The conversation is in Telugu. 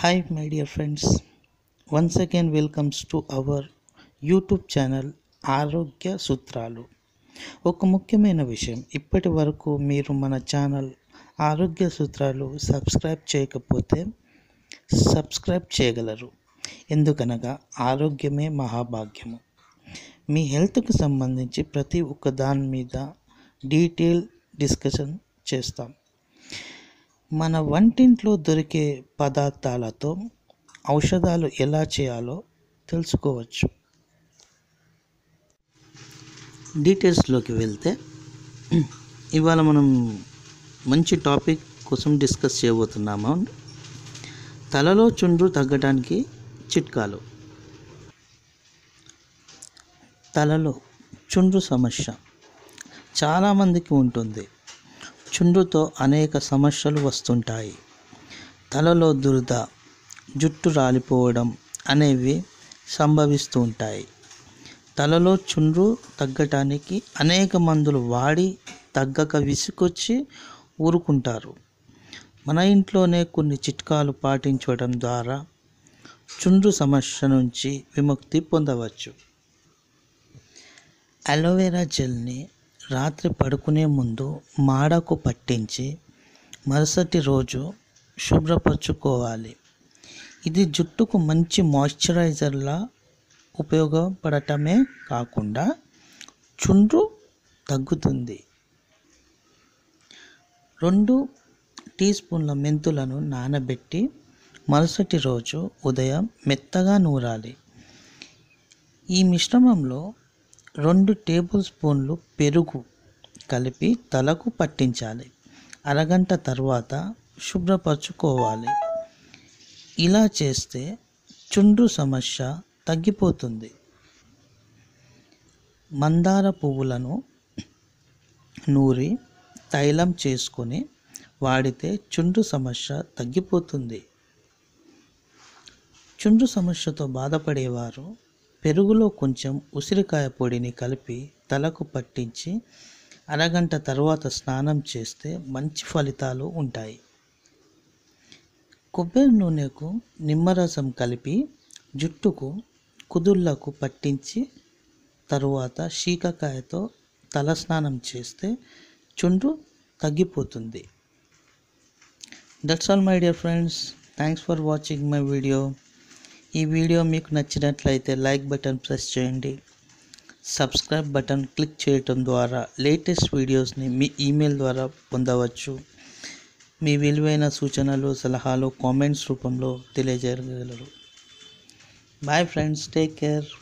Hi, my dear friends. Once again, welcomes to our YouTube channel ఆరోగ్య సూత్రాలు ఒక ముఖ్యమైన విషయం ఇప్పటి వరకు మీరు మన ఛానల్ ఆరోగ్య సూత్రాలు సబ్స్క్రైబ్ చేయకపోతే సబ్స్క్రైబ్ చేయగలరు ఎందుకనగా ఆరోగ్యమే మహాభాగ్యము మీ హెల్త్కి సంబంధించి ప్రతి ఒక్క దాని మీద డీటెయిల్ డిస్కషన్ చేస్తాం మన వంటింట్లో దొరికే పదార్థాలతో ఔషధాలు ఎలా చేయాలో తెలుసుకోవచ్చు డీటెయిల్స్లోకి వెళ్తే ఇవాళ మనం మంచి టాపిక్ కోసం డిస్కస్ చేయబోతున్నాము తలలో చుండ్రు తగ్గడానికి చిట్కాలు తలలో చుండ్రు సమస్య చాలామందికి ఉంటుంది చుండ్రుతో అనేక సమస్యలు వస్తుంటాయి తలలో దురద జుట్టు రాలిపోవడం అనేవి సంభవిస్తూ ఉంటాయి తలలో చుండ్రు తగ్గటానికి అనేక మందులు వాడి తగ్గక విసుకొచ్చి ఊరుకుంటారు మన ఇంట్లోనే కొన్ని చిట్కాలు పాటించడం ద్వారా చుండ్రు సమస్య నుంచి విముక్తి పొందవచ్చు అలోవెరా జెల్ని రాత్రి పడుకునే ముందు మాడకు పట్టించి మరుసటి రోజు శుభ్రపరచుకోవాలి ఇది జుట్టుకు మంచి మాయిశ్చరైజర్లా ఉపయోగపడటమే కాకుండా చుండ్రు తగ్గుతుంది రెండు టీ స్పూన్ల మెంతులను నానబెట్టి మరుసటి రోజు ఉదయం మెత్తగా నూరాలి ఈ మిశ్రమంలో రెండు టేబుల్ స్పూన్లు పెరుగు కలిపి తలకు పట్టించాలి అరగంట తర్వాత శుభ్రపరచుకోవాలి ఇలా చేస్తే చుండ్రు సమస్య తగ్గిపోతుంది మందార పువ్వులను నూరి తైలం చేసుకొని వాడితే చుండ్రు సమస్య తగ్గిపోతుంది చుండ్రు సమస్యతో బాధపడేవారు పెరుగులో కొంచెం ఉసిరికాయ పొడిని కలిపి తలకు పట్టించి అరగంట తర్వాత స్నానం చేస్తే మంచి ఫలితాలు ఉంటాయి కొబ్బరి నూనెకు నిమ్మరసం కలిపి జుట్టుకు కుదుళ్లకు పట్టించి తరువాత శీకకాయతో తలస్నానం చేస్తే చుండ్రు తగ్గిపోతుంది that's all my dear friends thanks for watching my video ఈ వీడియో మీకు నచ్చినట్లయితే లైక్ బటన్ ప్రెస్ చేయండి సబ్స్క్రైబ్ బటన్ క్లిక్ చేయటం ద్వారా లేటెస్ట్ వీడియోస్ని మీ ఈమెయిల్ ద్వారా పొందవచ్చు మీ విలువైన సూచనలు సలహాలు కామెంట్స్ రూపంలో తెలియజేయగలరు బాయ్ ఫ్రెండ్స్ టేక్ కేర్